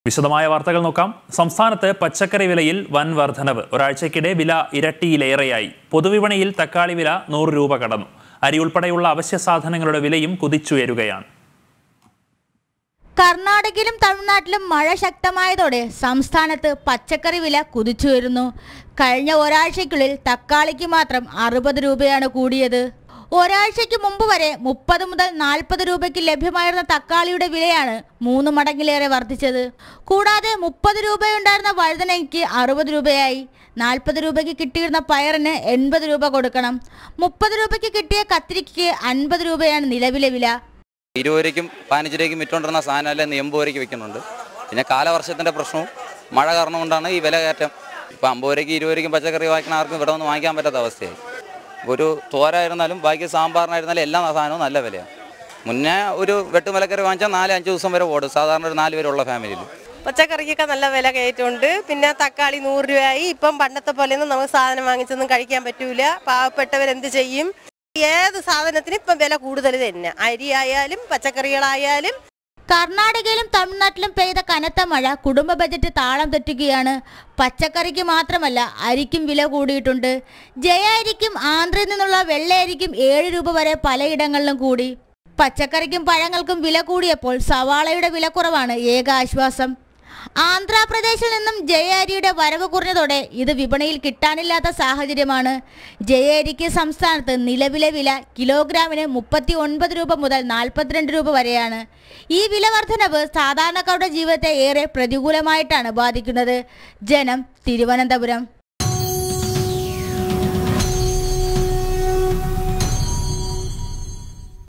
വിശദമായ വാർത്തകൾ നോക്കാം സംസ്ഥാനത്ത് പച്ചക്കറി വിലയിൽ വൻ വർധനവ് ഒരാഴ്ചയ്ക്കിടെ വില ഇരട്ടിയിലേറെയായി പൊതുവിപണിയിൽ തക്കാളി വില നൂറ് രൂപ കടന്നു അരി ഉൾപ്പെടെയുള്ള അവശ്യ സാധനങ്ങളുടെ വിലയും കുതിച്ചുയരുകയാണ് കർണാടകയിലും തമിഴ്നാട്ടിലും മഴ ശക്തമായതോടെ സംസ്ഥാനത്ത് പച്ചക്കറി വില കുതിച്ചുയരുന്നു കഴിഞ്ഞ ഒരാഴ്ചയ്ക്കുള്ളിൽ തക്കാളിക്ക് മാത്രം അറുപത് രൂപയാണ് കൂടിയത് ഒരാഴ്ചയ്ക്ക് മുമ്പ് വരെ മുപ്പത് മുതൽ നാൽപ്പത് രൂപയ്ക്ക് ലഭ്യമായിരുന്ന തക്കാളിയുടെ വിലയാണ് മൂന്ന് മടങ്ങിലേറെ വർദ്ധിച്ചത് കൂടാതെ മുപ്പത് രൂപയുണ്ടായിരുന്ന വഴുതനയ്ക്ക് അറുപത് രൂപയായി നാൽപ്പത് രൂപയ്ക്ക് കിട്ടിയിരുന്ന പയറിന് എൺപത് രൂപ കൊടുക്കണം മുപ്പത് രൂപയ്ക്ക് കിട്ടിയ കത്തിരിക്കയ്ക്ക് അൻപത് രൂപയാണ് നിലവിലെ വില ഇരുപത് രൂപയ്ക്കും പതിനഞ്ച് രൂപയ്ക്കും വിറ്റുകൊണ്ടിരുന്ന സാധനം എല്ലാം ഇന്ന് എൺപത് രൂപയ്ക്ക് വിൽക്കുന്നുണ്ട് പിന്നെ കാലവർഷത്തിൻ്റെ പ്രശ്നവും മഴ കാരണം കൊണ്ടാണ് ഈ വില കയറ്റം ഇപ്പം അമ്പത് രൂപയ്ക്ക് ഇരുപത് രൂപയ്ക്കും പച്ചക്കറി വാങ്ങിക്കുന്ന ആർക്കും ഇവിടെ ഒന്നും വാങ്ങിക്കാൻ പറ്റാത്ത അവസ്ഥയായി ഒരു തോരായിരുന്നാലും ബാക്കി സാമ്പാറിനായിരുന്നാലും എല്ലാ സാധനവും നല്ല വിലയാണ് മുന്നേ ഒരു വെട്ടുമലക്കറി വാങ്ങിച്ചാൽ നാല് അഞ്ച് ദിവസം വരെ ഓടും സാധാരണ ഒരു നാല് പേരുള്ള ഫാമിലിയിൽ പച്ചക്കറിക്കൊക്കെ നല്ല വില കയറ്റമുണ്ട് പിന്നെ തക്കാളി നൂറ് രൂപയായി ഇപ്പം പണ്ടത്തെ പോലെയൊന്നും നമുക്ക് സാധനം വാങ്ങിച്ചൊന്നും കഴിക്കാൻ പറ്റൂല പാവപ്പെട്ടവരെന്ത് ചെയ്യും ഏത് സാധനത്തിനും ഇപ്പം വില കൂടുതൽ തന്നെ അരി ആയാലും പച്ചക്കറികളായാലും കർണാടകയിലും തമിഴ്നാട്ടിലും പെയ്ത കനത്ത മഴ കുടുംബ ബജറ്റ് താളം തെറ്റുകയാണ് പച്ചക്കറിക്ക് മാത്രമല്ല അരിക്കും വില കൂടിയിട്ടുണ്ട് ജയ അരിക്കും ആന്ധ്രയിൽ നിന്നുള്ള വെള്ള അരിക്കും ഏഴ് രൂപ വരെ പലയിടങ്ങളിലും കൂടി പച്ചക്കറിക്കും പഴങ്ങൾക്കും വില കൂടിയപ്പോൾ സവാളയുടെ വിലക്കുറവാണ് ഏക ആശ്വാസം ആന്ധ്രാപ്രദേശിൽ നിന്നും ജയ അരിയുടെ വരവ് കുറഞ്ഞതോടെ ഇത് വിപണിയിൽ കിട്ടാനില്ലാത്ത സാഹചര്യമാണ് ജയ അരിക്ക് സംസ്ഥാനത്ത് നിലവിലെ വില കിലോഗ്രാമിന് മുപ്പത്തി ഒൻപത് രൂപ മുതൽ നാൽപ്പത്തിരണ്ട് രൂപ വരെയാണ് ഈ വില വർധനവ് സാധാരണക്കാരുടെ ജീവിതത്തെ ഏറെ പ്രതികൂലമായിട്ടാണ് ബാധിക്കുന്നത് ജനം തിരുവനന്തപുരം